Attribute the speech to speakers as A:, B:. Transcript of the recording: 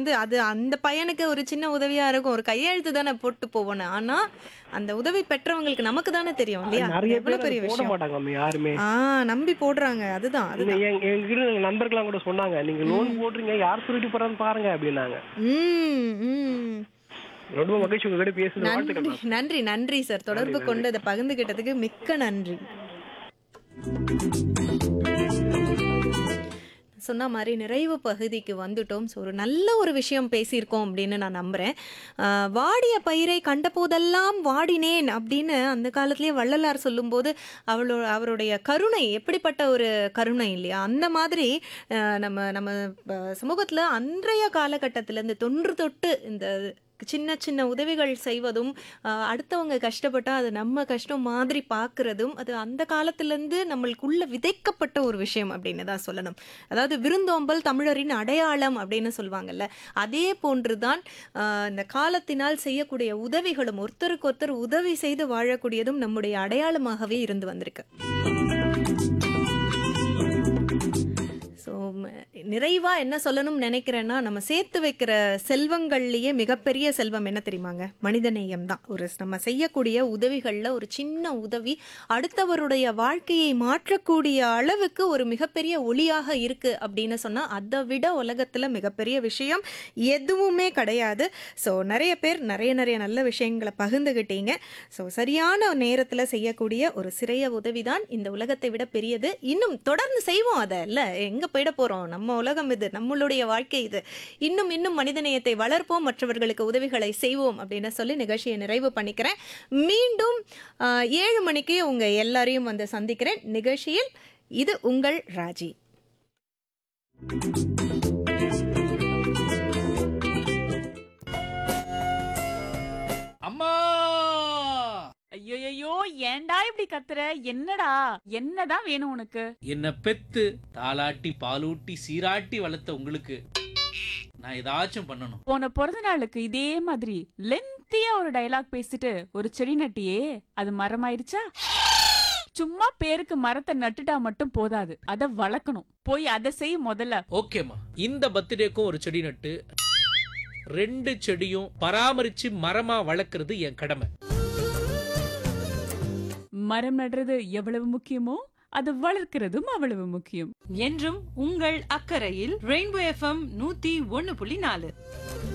A: வந்து அது அந்த பையனுக்கு ஒரு சின்ன உதவியா இருக்கும் ஒரு கையெழுத்து தானே போட்டு போவோன்னு ஆனா அந்த உதவி பெற்றவங்களுக்கு நமக்கு தானே தெரியும் இல்லையா அது
B: நிறைய
A: எவ்வளவு
B: பேர்
A: பெரிய
B: அதை போட
A: விஷயம்
B: மாட்டாங்க மேம் யாருமே
A: ஆ நம்பி போடுறாங்க அதுதான் அதுதான்
B: எங்க- எங்க எங்கிட்ட நண்பர்கள்லாம் கூட சொன்னாங்க நீங்க லோன் போடுறீங்க யார் திருடி போறான்னு பாருங்க அப்படின்னாங்க
A: ம் ம்
B: ரொம்ப மகிழ்ச்சி உங்ககிட்ட பேசுறது வாழ்த்துக்கள்
A: நன்றி நன்றி நன்றி சார் தொடர்பு கொண்டு அதை பகிர்ந்துகிட்டதுக்கு மிக்க நன்றி சொன்ன மாதிரி நிறைவு பகுதிக்கு வந்துட்டோம் ஸோ ஒரு நல்ல ஒரு விஷயம் பேசியிருக்கோம் அப்படின்னு நான் நம்புகிறேன் வாடிய பயிரை கண்டபோதெல்லாம் வாடினேன் அப்படின்னு அந்த காலத்திலேயே வள்ளலார் சொல்லும்போது அவளோ அவருடைய கருணை எப்படிப்பட்ட ஒரு கருணை இல்லையா அந்த மாதிரி அஹ், நம்ம நம்ம சமூகத்தில் அன்றைய காலகட்டத்தில் இந்த தொன்று தொட்டு இந்த சின்ன சின்ன உதவிகள் செய்வதும் அஹ், அடுத்தவங்க கஷ்டப்பட்டா அது நம்ம கஷ்டம் மாதிரி பார்க்கறதும் அது அந்த காலத்திலேருந்து நம்மளுக்குள்ள விதைக்கப்பட்ட ஒரு விஷயம் அப்படின்னு தான் சொல்லணும் அதாவது விருந்தோம்பல் தமிழரின் அடையாளம் அப்படின்னு சொல்லுவாங்கல்ல அதே போன்றுதான் ஆஹ், இந்த காலத்தினால் செய்யக்கூடிய உதவிகளும் ஒருத்தருக்கு ஒருத்தர் உதவி செய்து வாழக்கூடியதும் நம்முடைய அடையாளமாகவே இருந்து வந்திருக்கு ஸோ நிறைவா என்ன சொல்லணும்னு நினைக்கிறேன்னா நம்ம சேர்த்து வைக்கிற செல்வங்கள்லயே மிகப்பெரிய செல்வம் என்ன தெரியுமாங்க மனிதநேயம் தான் ஒரு நம்ம செய்யக்கூடிய உதவிகளில் ஒரு சின்ன உதவி அடுத்தவருடைய வாழ்க்கையை மாற்றக்கூடிய அளவுக்கு ஒரு மிகப்பெரிய ஒளியாக இருக்கு அப்படின்னு சொன்னா அதை விட உலகத்துல மிகப்பெரிய விஷயம் எதுவுமே கிடையாது ஸோ நிறைய பேர் நிறைய நிறைய நல்ல விஷயங்களை பகிர்ந்துகிட்டீங்க ஸோ சரியான நேரத்தில் செய்யக்கூடிய ஒரு சிறிய உதவி தான் இந்த உலகத்தை விட பெரியது இன்னும் தொடர்ந்து செய்வோம் அதை இல்லை எங்கே போயிட போகிறோம் நம்ம உலகம் இது நம்மளுடைய வாழ்க்கை இது இன்னும் இன்னும் மனிதநேயத்தை வளர்ப்போம் மற்றவர்களுக்கு உதவிகளை செய்வோம் அப்படின்னு சொல்லி நிகழ்ச்சியை நிறைவு பண்ணிக்கிறேன் மீண்டும் ஆஹ், ஏழு மணிக்கு உங்கள் எல்லாரையும் வந்து சந்திக்கிறேன் நிகழ்ச்சியில் இது உங்கள் ராஜி
C: அம்மா
D: ஐயோ ஏன்டா இப்படி கத்துற என்னடா என்னதான் வேணும் உனக்கு
C: என்ன பெத்து தாளாட்டி பாலூட்டி சீராட்டி வளர்த்த உங்களுக்கு நான் ஏதாச்சும் பண்ணணும்
D: போன பிறந்த நாளுக்கு இதே மாதிரி லென்த்தியா ஒரு டயலாக் பேசிட்டு ஒரு செடி நட்டியே அது மரமாயிருச்சா சும்மா பேருக்கு மரத்தை நட்டுட்டா மட்டும் போதாது அத வளர்க்கணும் போய் அதை செய் முதல்ல
C: ஓகேம்மா இந்த பர்த்டேக்கும் ஒரு செடி நட்டு ரெண்டு செடியும் பராமரிச்சு மரமா வளர்க்கறது என் கடமை
D: மரம் நடுறது எவ்வளவு முக்கியமோ அது வளர்க்கிறதும் அவ்வளவு முக்கியம்
E: என்றும் உங்கள் அக்கறையில் ரெயின்போ எஃப்எம் நூத்தி ஒன்னு புள்ளி நாலு